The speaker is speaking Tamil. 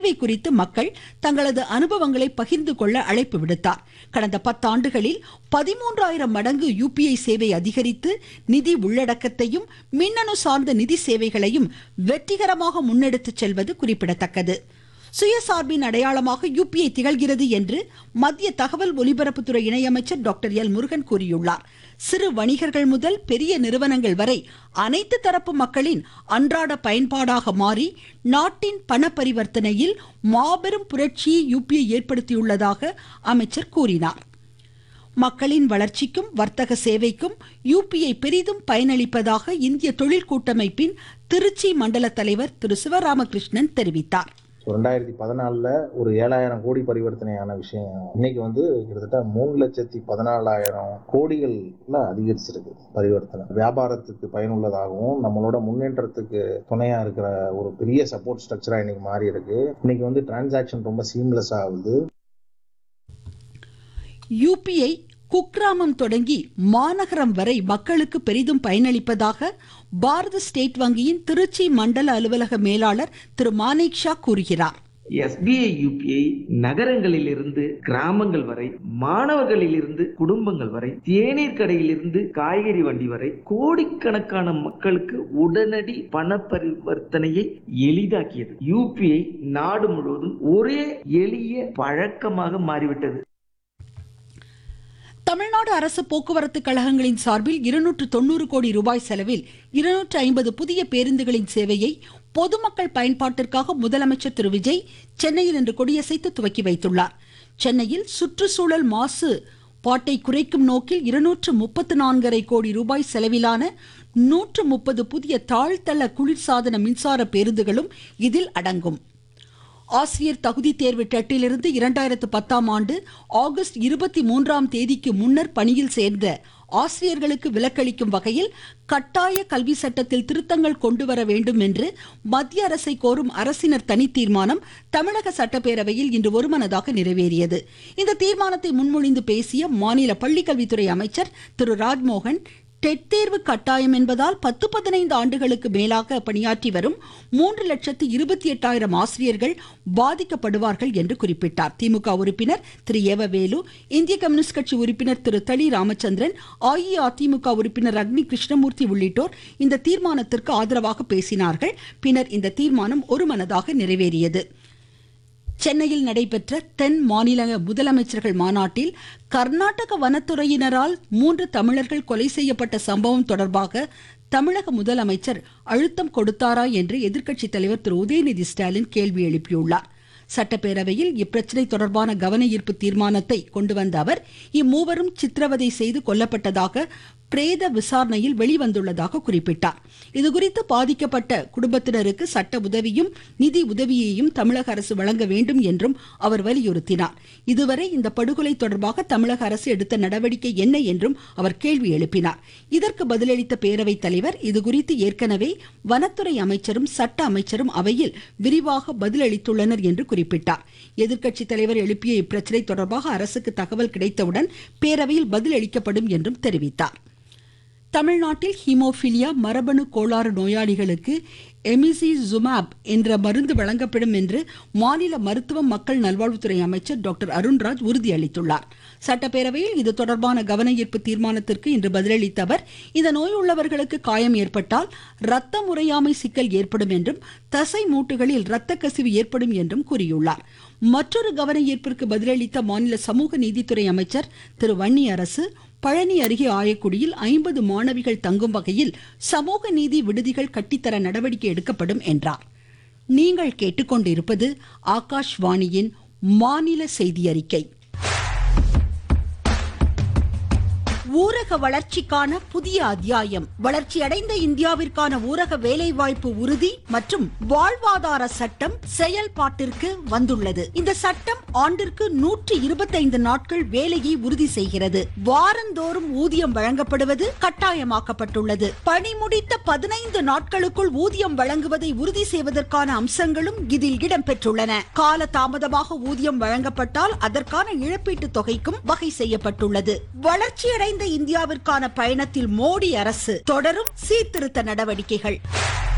சேவை குறித்து மக்கள் தங்களது அனுபவங்களை பகிர்ந்து கொள்ள அழைப்பு விடுத்தார் கடந்த பத்தாண்டுகளில் பதிமூன்றாயிரம் மடங்கு யுபிஐ சேவை அதிகரித்து நிதி உள்ளடக்கத்தையும் மின்னணு சார்ந்த நிதி சேவைகளையும் வெற்றிகரமாக முன்னெடுத்துச் செல்வது குறிப்பிடத்தக்கது சுயசார்பின் அடையாளமாக யுபிஐ திகழ்கிறது என்று மத்திய தகவல் ஒலிபரப்புத்துறை இணையமைச்சர் டாக்டர் எல் முருகன் கூறியுள்ளார் சிறு வணிகர்கள் முதல் பெரிய நிறுவனங்கள் வரை அனைத்து தரப்பு மக்களின் அன்றாட பயன்பாடாக மாறி நாட்டின் பண பரிவர்த்தனையில் மாபெரும் புரட்சியை யுபிஐ ஏற்படுத்தியுள்ளதாக அமைச்சர் கூறினார் மக்களின் வளர்ச்சிக்கும் வர்த்தக சேவைக்கும் யுபிஐ பெரிதும் பயனளிப்பதாக இந்திய தொழில் கூட்டமைப்பின் திருச்சி மண்டல தலைவர் திரு சிவராமகிருஷ்ணன் தெரிவித்தார் ஸோ ரெண்டாயிரத்தி பதினாலில் ஒரு ஏழாயிரம் கோடி பரிவர்த்தனையான விஷயம் இன்னைக்கு வந்து கிட்டத்தட்ட மூணு லட்சத்தி பதினாலாயிரம் கோடிகள்ல அதிகரிச்சிருக்கு பரிவர்த்தனை வியாபாரத்துக்கு பயனுள்ளதாகவும் நம்மளோட முன்னேற்றத்துக்கு துணையா இருக்கிற ஒரு பெரிய சப்போர்ட் ஸ்ட்ரக்சரா இன்னைக்கு மாறி இருக்கு இன்னைக்கு வந்து டிரான்சாக்ஷன் ரொம்ப சீம்லெஸ் ஆகுது யுபிஐ குக்கிராமம் தொடங்கி மாநகரம் வரை மக்களுக்கு பெரிதும் பயனளிப்பதாக பாரத ஸ்டேட் வங்கியின் திருச்சி மண்டல அலுவலக மேலாளர் திரு மானேக் ஷா கூறுகிறார் எஸ்பிஐ யூபிஐ நகரங்களிலிருந்து கிராமங்கள் வரை மாணவர்களிலிருந்து குடும்பங்கள் வரை தேநீர் கடையிலிருந்து காய்கறி வண்டி வரை கோடிக்கணக்கான மக்களுக்கு உடனடி பண பரிவர்த்தனையை எளிதாக்கியது யூபிஐ நாடு முழுவதும் ஒரே எளிய பழக்கமாக மாறிவிட்டது தமிழ்நாடு அரசு போக்குவரத்து கழகங்களின் சார்பில் இருநூற்று தொண்ணூறு கோடி ரூபாய் செலவில் இருநூற்று ஐம்பது புதிய பேருந்துகளின் சேவையை பொதுமக்கள் பயன்பாட்டிற்காக முதலமைச்சர் திரு விஜய் சென்னையில் இன்று கொடியசைத்து துவக்கி வைத்துள்ளார் சென்னையில் சுற்றுச்சூழல் மாசு பாட்டை குறைக்கும் நோக்கில் இருநூற்று முப்பத்து நான்கரை கோடி ரூபாய் செலவிலான நூற்று முப்பது புதிய தாழ்த்தள குளிர்சாதன மின்சார பேருந்துகளும் இதில் அடங்கும் ஆசிரியர் தகுதி தேர்வு டெட்டிலிருந்து இரண்டாயிரத்து பத்தாம் ஆண்டு ஆகஸ்ட் இருபத்தி மூன்றாம் தேதிக்கு முன்னர் பணியில் சேர்ந்த ஆசிரியர்களுக்கு விலக்களிக்கும் வகையில் கட்டாய கல்வி சட்டத்தில் திருத்தங்கள் கொண்டு வர வேண்டும் என்று மத்திய அரசை கோரும் அரசினர் தனி தீர்மானம் தமிழக சட்டப்பேரவையில் இன்று ஒருமனதாக நிறைவேறியது இந்த தீர்மானத்தை முன்மொழிந்து பேசிய மாநில பள்ளிக்கல்வித்துறை அமைச்சர் திரு ராஜ்மோகன் டெட் தேர்வு கட்டாயம் என்பதால் பத்து பதினைந்து ஆண்டுகளுக்கு மேலாக பணியாற்றி வரும் மூன்று லட்சத்து இருபத்தி எட்டாயிரம் ஆசிரியர்கள் பாதிக்கப்படுவார்கள் என்று குறிப்பிட்டார் திமுக உறுப்பினர் திரு ஏவவேலு இந்திய கம்யூனிஸ்ட் கட்சி உறுப்பினர் திரு தளி ராமச்சந்திரன் அஇஅதிமுக உறுப்பினர் அக்னி கிருஷ்ணமூர்த்தி உள்ளிட்டோர் இந்த தீர்மானத்திற்கு ஆதரவாக பேசினார்கள் பின்னர் இந்த தீர்மானம் ஒருமனதாக நிறைவேறியது சென்னையில் நடைபெற்ற தென் மாநில முதலமைச்சர்கள் மாநாட்டில் கர்நாடக வனத்துறையினரால் மூன்று தமிழர்கள் கொலை செய்யப்பட்ட சம்பவம் தொடர்பாக தமிழக முதலமைச்சர் அழுத்தம் கொடுத்தாரா என்று எதிர்க்கட்சித் தலைவர் திரு உதயநிதி ஸ்டாலின் கேள்வி எழுப்பியுள்ளார் சட்டப்பேரவையில் இப்பிரச்சனை தொடர்பான கவன ஈர்ப்பு தீர்மானத்தை கொண்டு வந்த அவர் இம்மூவரும் சித்திரவதை செய்து கொல்லப்பட்டதாக பிரேத விசாரணையில் வெளிவந்துள்ளதாக குறிப்பிட்டார் இதுகுறித்து பாதிக்கப்பட்ட குடும்பத்தினருக்கு சட்ட உதவியும் நிதி உதவியையும் தமிழக அரசு வழங்க வேண்டும் என்றும் அவர் வலியுறுத்தினார் இதுவரை இந்த படுகொலை தொடர்பாக தமிழக அரசு எடுத்த நடவடிக்கை என்ன என்றும் அவர் கேள்வி எழுப்பினார் இதற்கு பதிலளித்த பேரவைத் தலைவர் இதுகுறித்து ஏற்கனவே வனத்துறை அமைச்சரும் சட்ட அமைச்சரும் அவையில் விரிவாக பதிலளித்துள்ளனர் என்று குறிப்பிட்டார் எதிர்க்கட்சித் தலைவர் எழுப்பிய இப்பிரச்சனை தொடர்பாக அரசுக்கு தகவல் கிடைத்தவுடன் பேரவையில் பதிலளிக்கப்படும் என்றும் தெரிவித்தார் தமிழ்நாட்டில் ஹீமோபிலியா மரபணு கோளாறு நோயாளிகளுக்கு எமிசிசுமாப் என்ற மருந்து வழங்கப்படும் என்று மாநில மருத்துவ மக்கள் நல்வாழ்வுத்துறை அமைச்சர் டாக்டர் அருண்ராஜ் உறுதியளித்துள்ளார் சட்டப்பேரவையில் இது தொடர்பான கவன ஈர்ப்பு தீர்மானத்திற்கு இன்று பதிலளித்த அவர் இந்த நோய் உள்ளவர்களுக்கு காயம் ஏற்பட்டால் ரத்த முறையாமை சிக்கல் ஏற்படும் என்றும் தசை மூட்டுகளில் இரத்த கசிவு ஏற்படும் என்றும் கூறியுள்ளார் மற்றொரு கவன ஈர்ப்பிற்கு பதிலளித்த மாநில சமூக நீதித்துறை அமைச்சர் திரு வன்னி அரசு பழனி அருகே ஆயக்குடியில் ஐம்பது மாணவிகள் தங்கும் வகையில் சமூக நீதி விடுதிகள் கட்டித்தர நடவடிக்கை எடுக்கப்படும் என்றார் நீங்கள் கேட்டுக்கொண்டிருப்பது ஆகாஷ்வாணியின் மாநில செய்தி அறிக்கை ஊரக வளர்ச்சிக்கான புதிய அத்தியாயம் வளர்ச்சியடைந்த இந்தியாவிற்கான ஊரக வேலைவாய்ப்பு உறுதி மற்றும் வாழ்வாதார சட்டம் செயல்பாட்டிற்கு வந்துள்ளது இந்த சட்டம் ஆண்டிற்கு நூற்றி இருபத்தைந்து நாட்கள் வேலையை உறுதி செய்கிறது வாரந்தோறும் ஊதியம் வழங்கப்படுவது கட்டாயமாக்கப்பட்டுள்ளது பணி முடித்த பதினைந்து நாட்களுக்குள் ஊதியம் வழங்குவதை உறுதி செய்வதற்கான அம்சங்களும் இதில் இடம்பெற்றுள்ளன கால தாமதமாக ஊதியம் வழங்கப்பட்டால் அதற்கான இழப்பீட்டு தொகைக்கும் வகை செய்யப்பட்டுள்ளது வளர்ச்சியடைந்த இந்தியாவிற்கான பயணத்தில் மோடி அரசு தொடரும் சீர்திருத்த நடவடிக்கைகள்